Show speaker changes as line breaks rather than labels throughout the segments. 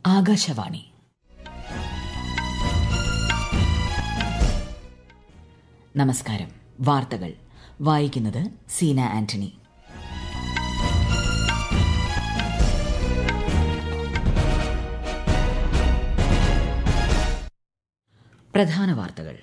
ആകാശവാണി നമസ്കാരം വാർത്തകൾ വായിക്കുന്നത് സീന ആന്റണി പ്രധാന വാർത്തകൾ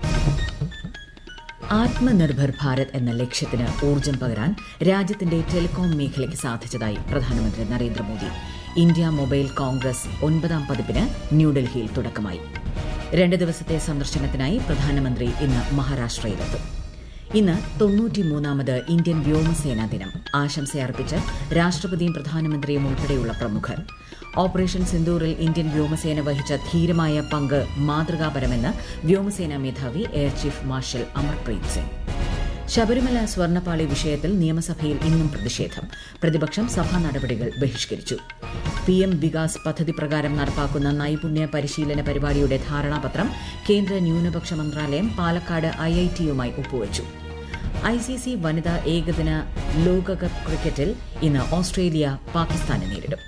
ആത്മനിർഭർ ഭാരത് എന്ന ലക്ഷ്യത്തിന് ഊർജ്ജം പകരാൻ രാജ്യത്തിന്റെ ടെലികോം മേഖലയ്ക്ക് സാധിച്ചതായി പ്രധാനമന്ത്രി നരേന്ദ്രമോദി ഇന്ത്യ മൊബൈൽ കോൺഗ്രസ് ഒൻപതാം പതിപ്പിന് ന്യൂഡൽഹിയിൽ തുടക്കമായി രണ്ട് ദിവസത്തെ സന്ദർശനത്തിനായി പ്രധാനമന്ത്രി ഇന്ന് മഹാരാഷ്ട്രയിലെത്തും ഇന്ന് തൊണ്ണൂറ്റിമൂന്നാമത് ഇന്ത്യൻ വ്യോമസേനാ ദിനം ആശംസയർപ്പിച്ച് രാഷ്ട്രപതിയും പ്രധാനമന്ത്രിയും ഉൾപ്പെടെയുള്ള പ്രമുഖർ ഓപ്പറേഷൻ സിന്ദൂറിൽ ഇന്ത്യൻ വ്യോമസേന വഹിച്ച ധീരമായ പങ്ക് മാതൃകാപരമെന്ന് വ്യോമസേനാ മേധാവി air chief marshal Amarpreet Singh Sabarimala സ്വർണ്ണപ്പാളി വിഷയത്തിൽ നിയമസഭയിൽ ഇന്നും പ്രതിഷേധം പ്രതിപക്ഷം സഭാ നടപടികൾ ബഹിഷ്കരിച്ചു പി എം വികാസ് പദ്ധതി പ്രകാരം നടപ്പാക്കുന്ന നൈപുണ്യ പരിശീലന പരിപാടിയുടെ ധാരണാപത്രം കേന്ദ്ര ന്യൂനപക്ഷ മന്ത്രാലയം പാലക്കാട് ഐഐടിയുമായി ഒപ്പുവച്ചു ഐസിസി വനിതാ ഏകദിന ലോകകപ്പ് ക്രിക്കറ്റിൽ ഇന്ന് ഓസ്ട്രേലിയ പാകിസ്ഥാനെ നേരിടും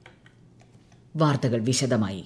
വാർത്തകൾ വിശദമായി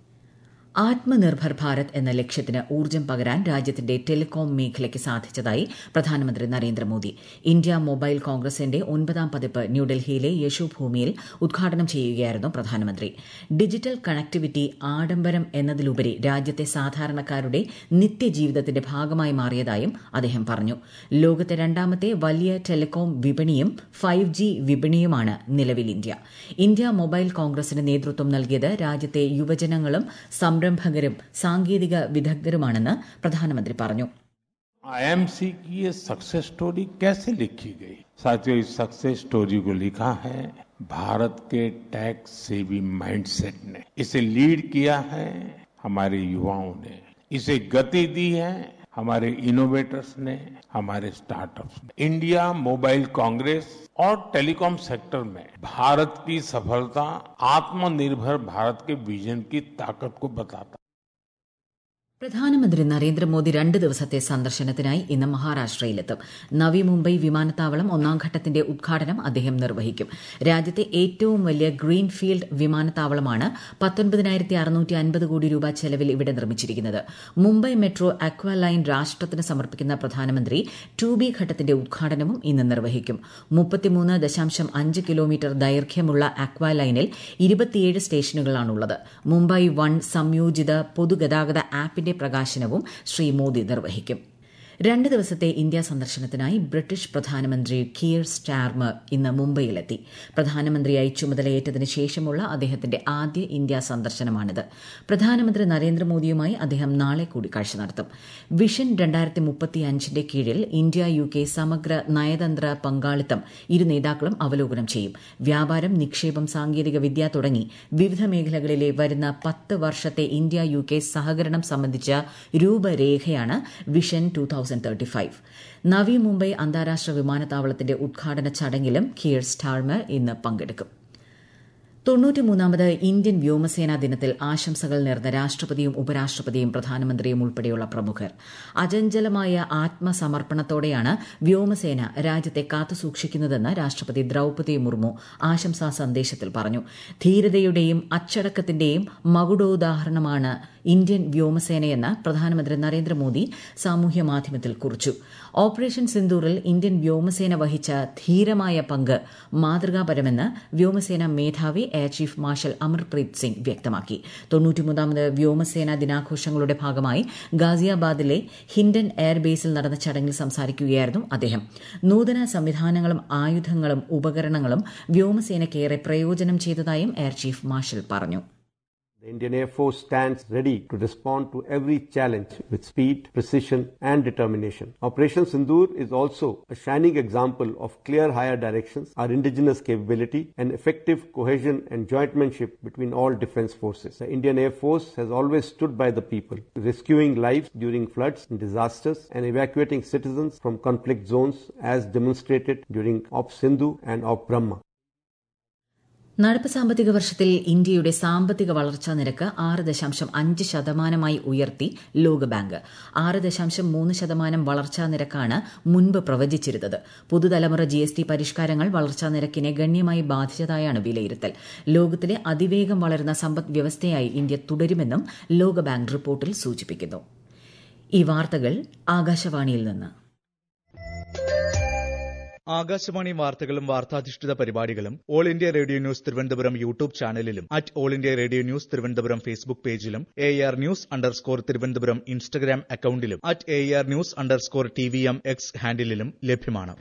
ആത്മനിർഭർ ഭാരത് എന്ന ലക്ഷ്യത്തിന് ഊർജ്ജം പകരാൻ രാജ്യത്തിന്റെ ടെലികോം മേഖലയ്ക്ക് സാധിച്ചതായി പ്രധാനമന്ത്രി നരേന്ദ്രമോദി ഇന്ത്യ മൊബൈൽ കോൺഗ്രസിന്റെ ഒൻപതാം പതിപ്പ് ന്യൂഡൽഹിയിലെ യശോഭൂമിയിൽ ഉദ്ഘാടനം ചെയ്യുകയായിരുന്നു പ്രധാനമന്ത്രി ഡിജിറ്റൽ കണക്ടിവിറ്റി ആഡംബരം എന്നതിലുപരി രാജ്യത്തെ സാധാരണക്കാരുടെ നിത്യജീവിതത്തിന്റെ ഭാഗമായി മാറിയതായും അദ്ദേഹം പറഞ്ഞു ലോകത്തെ രണ്ടാമത്തെ വലിയ ടെലികോം വിപണിയും ഫൈവ് ജി വിപണിയുമാണ് നിലവിൽ ഇന്ത്യ ഇന്ത്യ മൊബൈൽ കോൺഗ്രസിന് നേതൃത്വം നൽകിയത് രാജ്യത്തെ യുവജനങ്ങളും സംരംഭകരും സാങ്കേതിക വിദഗ്ധരുമാണെന്ന് പ്രധാനമന്ത്രി പറഞ്ഞു
आईएमसी की ये सक्सेस स्टोरी कैसे लिखी गई साथियों इस सक्सेस स्टोरी को लिखा है भारत के टैक्स सेवी माइंडसेट ने इसे लीड किया है हमारे युवाओं ने इसे गति दी है हमारे इनोवेटर्स ने हमारे स्टार्टअप्स ने इंडिया मोबाइल कांग्रेस और टेलीकॉम सेक्टर में भारत की सफलता आत्मनिर्भर भारत के विजन की ताकत को बताता
പ്രധാനമന്ത്രി നരേന്ദ്രമോദി രണ്ട് ദിവസത്തെ സന്ദർശനത്തിനായി ഇന്ന് മഹാരാഷ്ട്രയിലെത്തും നവി മുംബൈ വിമാനത്താവളം ഒന്നാം ഘട്ടത്തിന്റെ ഉദ്ഘാടനം അദ്ദേഹം നിർവഹിക്കും രാജ്യത്തെ ഏറ്റവും വലിയ ഗ്രീൻഫീൽഡ് വിമാനത്താവളമാണ് പത്തൊൻപതിനായിരത്തി അറുന്നൂറ്റി അൻപത് കോടി രൂപ ചെലവിൽ ഇവിടെ നിർമ്മിച്ചിരിക്കുന്നത് മുംബൈ മെട്രോ അക്വ ലൈൻ രാഷ്ട്രത്തിന് സമർപ്പിക്കുന്ന പ്രധാനമന്ത്രി ടു ബി ഘട്ടത്തിന്റെ ഉദ്ഘാടനവും ഇന്ന് നിർവഹിക്കും മുപ്പത്തിമൂന്ന് ദശാംശം അഞ്ച് കിലോമീറ്റർ ദൈർഘ്യമുള്ള അക്വ ലൈനിൽ ഇരുപത്തിയേഴ് സ്റ്റേഷനുകളാണുള്ളത് മുംബൈ വൺ സംയോജിത പൊതുഗതാഗത ആപ്പിന്റെ പ്രകാശനവും ശ്രീ മോദി നിർവഹിക്കും രണ്ട് ദിവസത്തെ ഇന്ത്യ സന്ദർശനത്തിനായി ബ്രിട്ടീഷ് പ്രധാനമന്ത്രി കിയർ സ്റ്റാർമർ ഇന്ന് മുംബൈയിലെത്തി പ്രധാനമന്ത്രിയായി ചുമതലയേറ്റതിന് ശേഷമുള്ള അദ്ദേഹത്തിന്റെ ആദ്യ ഇന്ത്യ സന്ദർശനമാണിത് പ്രധാനമന്ത്രി നരേന്ദ്രമോദിയുമായി അദ്ദേഹം നാളെ കൂടിക്കാഴ്ച നടത്തും വിഷൻ രണ്ടായിരത്തി മുപ്പത്തിയഞ്ചിന്റെ കീഴിൽ ഇന്ത്യ യു കെ സമഗ്ര നയതന്ത്ര പങ്കാളിത്തം ഇരു നേതാക്കളും അവലോകനം ചെയ്യും വ്യാപാരം നിക്ഷേപം സാങ്കേതിക വിദ്യ തുടങ്ങി വിവിധ മേഖലകളിലെ വരുന്ന പത്ത് വർഷത്തെ ഇന്ത്യ യു കെ സഹകരണം സംബന്ധിച്ച രൂപരേഖയാണ് vision two thousand thirty five Navi Mumbai അന്താരാഷ്ട്ര വിമാനത്താവളത്തിന്റെ ഉദ്ഘാടന ചടങ്ങിലും കിയർ സ്റ്റാർമർ ഇന്ന് പങ്കെടുക്കും തൊണ്ണൂറ്റിമൂന്നാമത് ഇന്ത്യൻ വ്യോമസേനാ ദിനത്തിൽ ആശംസകൾ നേർന്ന രാഷ്ട്രപതിയും ഉപരാഷ്ട്രപതിയും പ്രധാനമന്ത്രിയും ഉൾപ്പെടെയുള്ള പ്രമുഖർ അചഞ്ചലമായ ആത്മസമർപ്പണത്തോടെയാണ് വ്യോമസേന രാജ്യത്തെ കാത്തുസൂക്ഷിക്കുന്നതെന്ന് രാഷ്ട്രപതി ദ്രൌപതി മുർമു ആശംസാ സന്ദേശത്തിൽ പറഞ്ഞു ധീരതയുടെയും അച്ചടക്കത്തിന്റെയും മകുടോദാഹരണമാണ് ഇന്ത്യൻ വ്യോമസേനയെന്ന് പ്രധാനമന്ത്രി നരേന്ദ്രമോദി സാമൂഹ്യ മാധ്യമത്തിൽ കുറിച്ചു ഓപ്പറേഷൻ സിന്ദൂറിൽ ഇന്ത്യൻ വ്യോമസേന വഹിച്ച ധീരമായ പങ്ക് മാതൃകാപരമെന്ന് വ്യോമസേന മേധാവി air chief marshal Amarpreet Singh വ്യക്തമാക്കി തൊണ്ണൂറ്റിമൂന്നാമത് വ്യോമസേനാ ദിനാഘോഷങ്ങളുടെ ഭാഗമായി ഗാസിയാബാദിലെ ഹിൻഡൻ എയർബേസിൽ നടന്ന ചടങ്ങിൽ സംസാരിക്കുകയായിരുന്നു അദ്ദേഹം നൂതന സംവിധാനങ്ങളും ആയുധങ്ങളും ഉപകരണങ്ങളും വ്യോമസേനയ്ക്കേറെ പ്രയോജനം ചെയ്തതായും എയർ ചീഫ് മാർഷൽ പറഞ്ഞു
The Indian Air Force stands ready to respond to every challenge with speed, precision, and determination. Operation Sindoor is also a shining example of clear higher directions, our indigenous capability, and effective cohesion and jointmanship between all defense forces. The Indian Air Force has always stood by the people, rescuing lives during floods and disasters and evacuating citizens from conflict zones as demonstrated during Op Sindhu and Op Brahma.
നടപ്പ് സാമ്പത്തിക വർഷത്തിൽ ഇന്ത്യയുടെ സാമ്പത്തിക വളർച്ചാ നിരക്ക് ആറ് ദശാംശം അഞ്ച് ശതമാനമായി ഉയർത്തി ലോകബാങ്ക് ആറ് ദശാംശം മൂന്ന് ശതമാനം വളർച്ചാ നിരക്കാണ് മുൻപ് പ്രവചിച്ചിരുന്നത് പുതുതലമുറ ജി എസ് ടി പരിഷ്കാരങ്ങൾ വളർച്ചാ നിരക്കിനെ ഗണ്യമായി ബാധിച്ചതായാണ് വിലയിരുത്തൽ ലോകത്തിലെ അതിവേഗം വളരുന്ന സമ്പദ് വ്യവസ്ഥയായി ഇന്ത്യ തുടരുമെന്നും ലോകബാങ്ക് റിപ്പോർട്ടിൽ സൂചിപ്പിക്കുന്നു ഈ വാർത്തകൾ ആകാശവാണിയിൽ നിന്ന്
ആകാശവാണി വാർത്തകളും വാർത്താധിഷ്ഠിത പരിപാടികളും All India Radio news Thiruvananthapuram YouTube ചാനലിലും at All India Radio news Thiruvananthapuram Facebook പേജിലും A R news underscore Thiruvananthapuram Instagram അക്കൌണ്ടിലും at A R news underscore T V M X ഹാൻഡിലും ലഭ്യമാണ്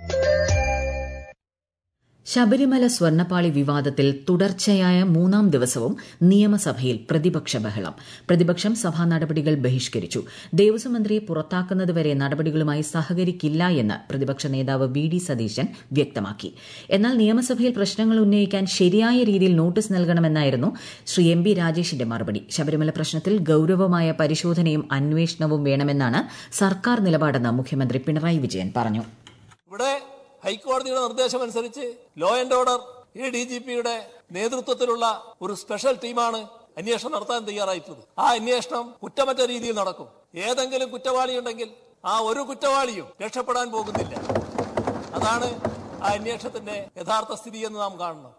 ശബരിമല സ്വർണ്ണപ്പാളി വിവാദത്തിൽ തുടർച്ചയായ മൂന്നാം ദിവസവും നിയമസഭയിൽ പ്രതിപക്ഷ ബഹളം പ്രതിപക്ഷം സഭാ നടപടികൾ ബഹിഷ്കരിച്ചു ദേവസ്വം മന്ത്രിയെ പുറത്താക്കുന്നതുവരെ നടപടികളുമായി സഹകരിക്കില്ല എന്ന് പ്രതിപക്ഷ നേതാവ് വി ഡി സതീശൻ വ്യക്തമാക്കി എന്നാൽ നിയമസഭയിൽ പ്രശ്നങ്ങൾ ഉന്നയിക്കാൻ ശരിയായ രീതിയിൽ നോട്ടീസ് നൽകണമെന്നായിരുന്നു ശ്രീ എം ബി രാജേഷിന്റെ മറുപടി ശബരിമല പ്രശ്നത്തിൽ ഗൌരവമായ പരിശോധനയും അന്വേഷണവും വേണമെന്നാണ് സർക്കാർ നിലപാടെന്ന് മുഖ്യമന്ത്രി പിണറായി വിജയൻ പറഞ്ഞു
ഇവിടെ ഹൈക്കോടതിയുടെ നിർദ്ദേശമനുസരിച്ച് law and order A D G പിയുടെ നേതൃത്വത്തിലുള്ള ഒരു സ്പെഷ്യൽ ടീമാണ് അന്വേഷണം നടത്താൻ തയ്യാറായിട്ടുള്ളത് ആ അന്വേഷണം കുറ്റമറ്റ രീതിയിൽ നടക്കും ഏതെങ്കിലും കുറ്റവാളി ഉണ്ടെങ്കിൽ ആ ഒരു കുറ്റവാളിയും രക്ഷപ്പെടാൻ പോകുന്നില്ല അതാണ് ആ അന്വേഷണത്തിന്റെ യഥാർത്ഥ സ്ഥിതി എന്ന് നാം കാണണം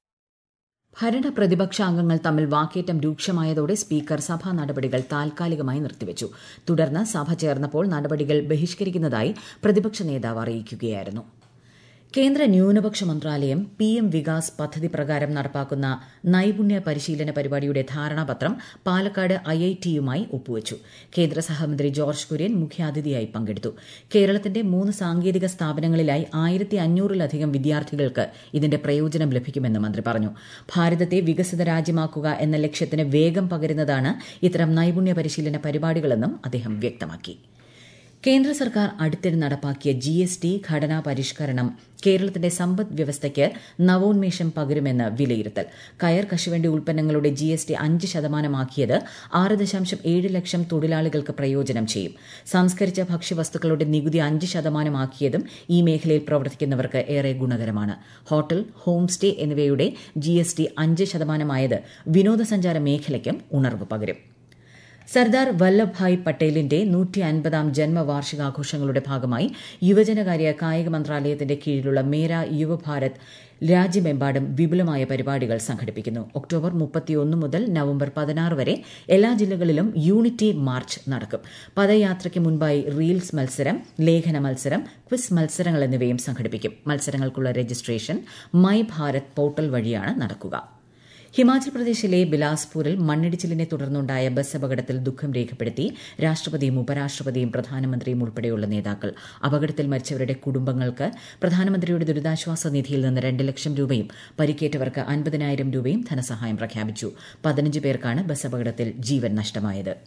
ഭരണ പ്രതിപക്ഷ അംഗങ്ങൾ തമ്മിൽ വാക്കേറ്റം രൂക്ഷമായതോടെ സ്പീക്കർ സഭാ നടപടികൾ താൽക്കാലികമായി നിർത്തിവച്ചു തുടർന്ന് സഭ ചേർന്നപ്പോൾ നടപടികൾ ബഹിഷ്കരിക്കുന്നതായി പ്രതിപക്ഷ നേതാവ് അറിയിക്കുകയായിരുന്നു കേന്ദ്ര ന്യൂനപക്ഷ മന്ത്രാലയം പി എം വികാസ് പദ്ധതി പ്രകാരം നടപ്പാക്കുന്ന നൈപുണ്യ പരിശീലന പരിപാടിയുടെ ധാരണാപത്രം പാലക്കാട് ഐ ഐ ടിയുമായി ഒപ്പുവച്ചു കേന്ദ്ര സഹമന്ത്രി ജോർജ് കുര്യൻ മുഖ്യാതിഥിയായി പങ്കെടുത്തു കേരളത്തിന്റെ മൂന്ന് സാങ്കേതിക സ്ഥാപനങ്ങളിലായി ആയിരത്തി അഞ്ഞൂറിലധികം വിദ്യാർത്ഥികൾക്ക് ഇതിന്റെ പ്രയോജനം ലഭിക്കുമെന്ന് മന്ത്രി പറഞ്ഞു ഭാരതത്തെ വികസിത രാജ്യമാക്കുക എന്ന ലക്ഷ്യത്തിന് വേഗം പകരുന്നതാണ് ഇത്തരം നൈപുണ്യ പരിശീലന പരിപാടികളെന്നും അദ്ദേഹം വ്യക്തമാക്കി കേന്ദ്ര സർക്കാർ അടുത്തിടെ നടപ്പാക്കിയ ജി എസ് ടി ഘടനാ പരിഷ്കരണം കേരളത്തിന്റെ സമ്പദ് വ്യവസ്ഥയ്ക്ക് നവോന്മേഷം പകരുമെന്ന് വിലയിരുത്തൽ കയർ കശുവണ്ടി ഉൽപ്പന്നങ്ങളുടെ ജി എസ് ടി അഞ്ച് ശതമാനമാക്കിയത് ആറ് ദശാംശം ഏഴ് ലക്ഷം തൊഴിലാളികൾക്ക് പ്രയോജനം ചെയ്യും സംസ്കരിച്ച ഭക്ഷ്യവസ്തുക്കളുടെ നികുതി അഞ്ച് ശതമാനമാക്കിയതും ഈ മേഖലയിൽ പ്രവർത്തിക്കുന്നവർക്ക് ഏറെ ഗുണകരമാണ് ഹോട്ടൽ ഹോം സ്റ്റേ എന്നിവയുടെ ജി എസ് ടി അഞ്ച് ശതമാനമായത് വിനോദസഞ്ചാര മേഖലയ്ക്കും ഉണർവ് പകരും സർദാർ വല്ലഭ്ഭായ് പട്ടേലിന്റെ നൂറ്റി അൻപതാം ജന്മവാർഷികാഘോഷങ്ങളുടെ ഭാഗമായി യുവജനകാര്യ കായിക മന്ത്രാലയത്തിന്റെ കീഴിലുള്ള മേര യുവഭാരത് രാജ്യമെമ്പാടും വിപുലമായ പരിപാടികൾ സംഘടിപ്പിക്കുന്നു ഒക്ടോബർ മുപ്പത്തിയൊന്ന് മുതൽ നവംബർ പതിനാറ് വരെ എല്ലാ ജില്ലകളിലും യൂണിറ്റി മാർച്ച് നടക്കും പദയാത്രയ്ക്ക് മുൻപായി റീൽസ് മത്സരം ലേഖന മത്സരം ക്വിസ് മത്സരങ്ങൾ എന്നിവയും സംഘടിപ്പിക്കും മത്സരങ്ങൾക്കുള്ള രജിസ്ട്രേഷൻ മൈ ഭാരത് പോർട്ടൽ വഴിയാണ് നടക്കുക ഹിമാചൽ പ്രദേശിലെ ബിലാസ്പൂരിൽ മണ്ണിടിച്ചിലിനെ തുടർന്നുണ്ടായ ബസ് അപകടത്തിൽ ദുഃഖം രേഖപ്പെടുത്തി രാഷ്ട്രപതിയും ഉപരാഷ്ട്രപതിയും പ്രധാനമന്ത്രിയും ഉൾപ്പെടെയുള്ള നേതാക്കൾ അപകടത്തിൽ മരിച്ചവരുടെ കുടുംബങ്ങൾക്ക് പ്രധാനമന്ത്രിയുടെ ദുരിതാശ്വാസ നിധിയിൽ നിന്ന് രണ്ട് ലക്ഷം രൂപയും പരിക്കേറ്റവർക്ക് അൻപതിനായിരം രൂപയും ധനസഹായം പ്രഖ്യാപിച്ചു പതിനഞ്ച് പേർക്കാണ് ബസ് അപകടത്തിൽ ജീവൻ നഷ്ടമായത്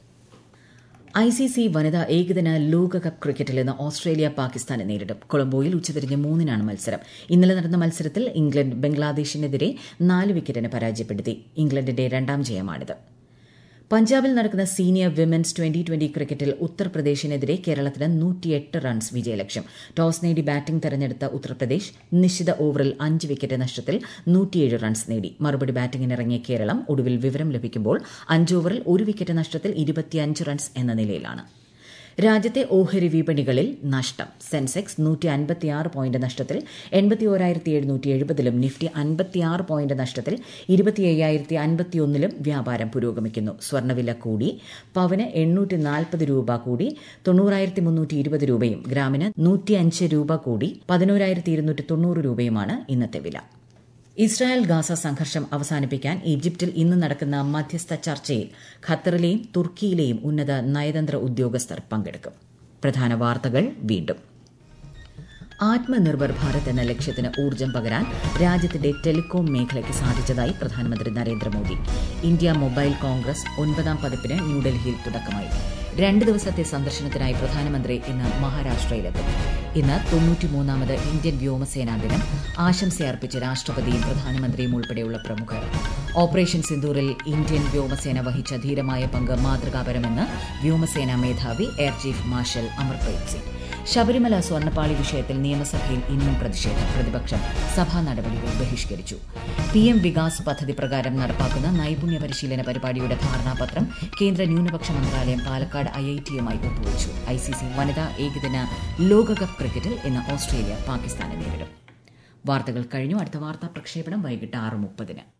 ഐ സി സി വനിതാ ഏകദിന ലോകകപ്പ് ക്രിക്കറ്റിൽ ഇന്ന് ഓസ്ട്രേലിയ പാകിസ്ഥാനെ നേരിടും കൊളംബോയിൽ ഉച്ചതിരിഞ്ഞ് മൂന്നിനാണ് മത്സരം ഇന്നലെ നടന്ന മത്സരത്തിൽ ഇംഗ്ലണ്ട് ബംഗ്ലാദേശിനെതിരെ നാല് വിക്കറ്റിന് പരാജയപ്പെടുത്തി ഇംഗ്ലണ്ടിന്റെ രണ്ടാം ജയമാണിത് പഞ്ചാബിൽ നടക്കുന്ന സീനിയർ വിമൻസ് ട്വന്റി ട്വന്റി ക്രിക്കറ്റിൽ ഉത്തർപ്രദേശിനെതിരെ കേരളത്തിന് നൂറ്റിയെട്ട് റൺസ് വിജയലക്ഷ്യം ടോസ് നേടി ബാറ്റിംഗ് തെരഞ്ഞെടുത്ത ഉത്തർപ്രദേശ് നിശ്ചിത ഓവറിൽ അഞ്ച് വിക്കറ്റ് നഷ്ടത്തിൽ നൂറ്റിയേഴ് റൺസ് നേടി മറുപടി ബാറ്റിംഗിനിറങ്ങിയ കേരളം ഒടുവിൽ വിവരം ലഭിക്കുമ്പോൾ അഞ്ച് ഓവറിൽ ഒരു വിക്കറ്റ് നഷ്ടത്തിൽ ഇരുപത്തിയഞ്ച് റൺസ് എന്ന നിലയിലാണ് രാജ്യത്തെ ഓഹരി വിപണികളിൽ നഷ്ടം സെൻസെക്സ് നൂറ്റി അൻപത്തിയാറ് പോയിന്റ് നഷ്ടത്തിൽ എൺപത്തി ഓരായിരത്തി എഴുന്നൂറ്റി എഴുപതിലും നിഫ്റ്റി അൻപത്തിയാറ് പോയിന്റ് നഷ്ടത്തിൽ ഇരുപത്തി അയ്യായിരത്തി അൻപത്തിയൊന്നിലും വ്യാപാരം പുരോഗമിക്കുന്നു സ്വർണ്ണവില കൂടി പവന് എണ്ണൂറ്റി നാൽപ്പത് രൂപ കൂടി തൊണ്ണൂറായിരത്തി മുന്നൂറ്റി ഇരുപത് രൂപയും ഗ്രാമിന് നൂറ്റിയഞ്ച് രൂപ കൂടി പതിനോരായിരത്തി ഇരുന്നൂറ്റി തൊണ്ണൂറ് രൂപയുമാണ് ഇന്നത്തെ വില ഇസ്രായേൽ ഗാസ സംഘർഷം അവസാനിപ്പിക്കാൻ ഈജിപ്തിൽ ഇന്ന് നടക്കുന്ന മധ്യസ്ഥ ചർച്ചയിൽ ഖത്തറിലെയും തുർക്കിയിലെയും ഉന്നത നയതന്ത്ര ഉദ്യോഗസ്ഥർ പങ്കെടുക്കും പ്രധാന വാർത്തകൾ വീണ്ടും ആത്മനിർഭർ ഭാരത് എന്ന ലക്ഷ്യത്തിന് ഊർജ്ജം പകരാൻ രാജ്യത്തിന്റെ ടെലികോം മേഖലയ്ക്ക് സാധിച്ചതായി പ്രധാനമന്ത്രി നരേന്ദ്രമോദി ഇന്ത്യ മൊബൈൽ കോൺഗ്രസ് ഒൻപതാം പതിപ്പിന് ന്യൂഡൽഹിയിൽ തുടക്കമായി രണ്ട് ദിവസത്തെ സന്ദർശനത്തിനായി പ്രധാനമന്ത്രി ഇന്ന് മഹാരാഷ്ട്രയിലെത്തും ഇന്ന് തൊണ്ണൂറ്റിമൂന്നാമത് ഇന്ത്യൻ വ്യോമസേനാ ദിനം ആശംസയർപ്പിച്ച രാഷ്ട്രപതിയും പ്രധാനമന്ത്രിയും ഉൾപ്പെടെയുള്ള പ്രമുഖർ ഓപ്പറേഷൻ സിന്ദൂറിൽ ഇന്ത്യൻ വ്യോമസേന വഹിച്ച ധീരമായ പങ്ക് മാതൃകാപരമെന്ന് വ്യോമസേനാ മേധാവി air chief marshal Amarpreet Singh Sabarimala സ്വർണ്ണപ്പാളി വിഷയത്തിൽ നിയമസഭയിൽ ഇന്നും പ്രതിഷേധം പ്രതിപക്ഷം സഭാ നടപടികൾ ബഹിഷ്കരിച്ചു പി എം വികാസ് പദ്ധതി പ്രകാരം നടപ്പാക്കുന്ന നൈപുണ്യ പരിശീലന പരിപാടിയുടെ ധാരണാപത്രം കേന്ദ്ര ന്യൂനപക്ഷ മന്ത്രാലയം പാലക്കാട് ഐ ഐ ടിയുമായി ഒപ്പുവച്ചു ഐ സി സി വനിതാ ഏകദിന ലോകകപ്പ് ക്രിക്കറ്റിൽ ഇന്ന് ഓസ്ട്രേലിയ പാകിസ്ഥാനെ നേരിടും വാർത്തകൾ കഴിഞ്ഞു അടുത്ത വാർത്താ പ്രക്ഷേപണം വൈകിട്ട് ആറ് മുപ്പതിന്